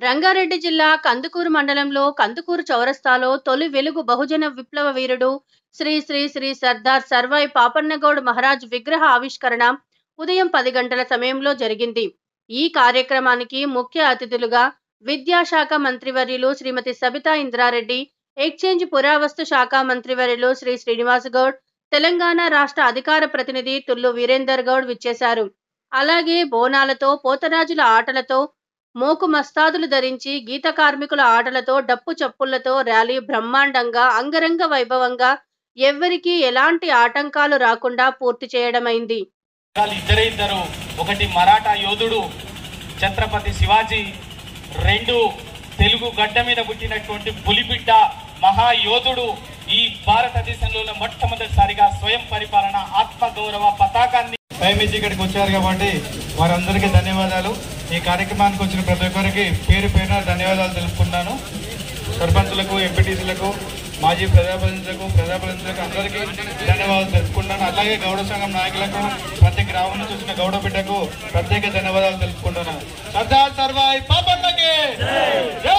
రంగారెడ్డి జిల్లా కందుకూరు మండలంలో కందుకూరు చౌరస్తాలో తొలి వెలుగు బహుజన విప్లవ వీరుడు శ్రీ శ్రీ శ్రీ సర్దార్ సర్వాయి పాపన్నగౌడ్ మహారాజ్ విగ్రహ ఆవిష్కరణ ఉదయం పది గంటల సమయంలో జరిగింది ఈ కార్యక్రమానికి ముఖ్య అతిథులుగా విద్యాశాఖ మంత్రివర్యులు శ్రీమతి సబితా ఇంద్రారెడ్డి ఎక్స్చేంజ్ పురావస్తు శాఖ మంత్రివర్యులు శ్రీ శ్రీనివాస్ గౌడ్ తెలంగాణ రాష్ట్ర అధికార ప్రతినిధి తుల్లు వీరేందర్ గౌడ్ విచ్చేశారు అలాగే బోనాలతో పోతరాజుల ఆటలతో మోకు మస్తాదులు ధరించి గీత కార్మికుల ఆటలతో డప్పు చప్పుళ్లతో ర్యాలీ బ్రహ్మాండంగా అంగరంగ వైభవంగా ఎవ్వరికీ ఎలాంటి ఆటంకాలు రాకుండా పూర్తి చేయడమైంది వాళ్ళు ఇద్దరే ఇద్దరు ఒకటి మరాఠా యోధుడు ఛత్రపతి శివాజీ రెండు తెలుగు గడ్డ మీద పుట్టినటువంటి పులిబిడ్డ మహాయోధుడు ఈ భారతదేశంలో మొట్టమొదటిసారిగా స్వయం పరిపాలన ఆత్మగౌరవ పతాకాన్ని పైమిచ్చి ఇక్కడికి వచ్చారు కాబట్టి వారందరికీ ధన్యవాదాలు ఈ కార్యక్రమానికి వచ్చిన ప్రతి ఒక్కరికి పేరు పేరున ధన్యవాదాలు తెలుపుకుంటాను సర్పంచులకు ఎంపీటీసీలకు మాజీ ప్రజాప్రతినిధులకు ప్రజాప్రతినిధులకు అందరికీ ధన్యవాదాలు తెలుపుకుంటాను అలాగే గౌడ సంఘం నాయకులకు ప్రతి గ్రామం నుంచి వచ్చిన గౌడ బిడ్డకు ప్రత్యేక ధన్యవాదాలు తెలుపుకుంటున్నాను సర్దార్ సర్వాయి పాపన్నకి జై